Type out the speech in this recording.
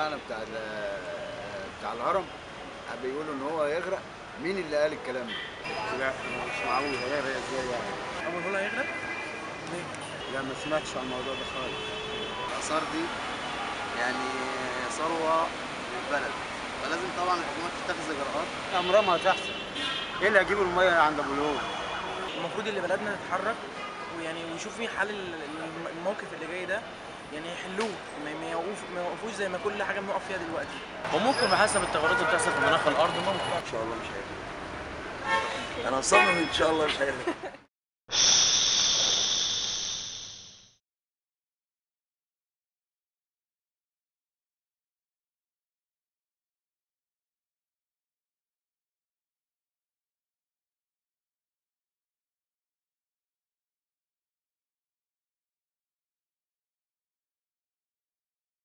بتاعنا بتاع ال- بتاع الهرم بيقولوا ان هو هيغرق مين اللي قال الكلام ده؟ لا مش معقول هيغرق ازاي يعني اول هولا هيغرق ليه؟ لا ما سمعتش عن الموضوع ده خالص الآثار دي يعني ثروة للبلد فلازم طبعا الحكومة تتخذ إجراءات عمرها ما هتحصل ايه اللي هيجيب الميه عند ابو الهول المفروض اللي بلدنا تتحرك ويعني ويشوف مين حل ال- ال- الموقف اللي جاي ده يعني يحلوه ما ما يوقف ما يوقفوش زي ما كل حاجه بنقف فيها دلوقتي وممكن بحسب التغيرات اللي بتحصل في مناخ الارض ممكن إن شاء الله مش هيغرق انا مصمم ان شاء الله مش هيغرق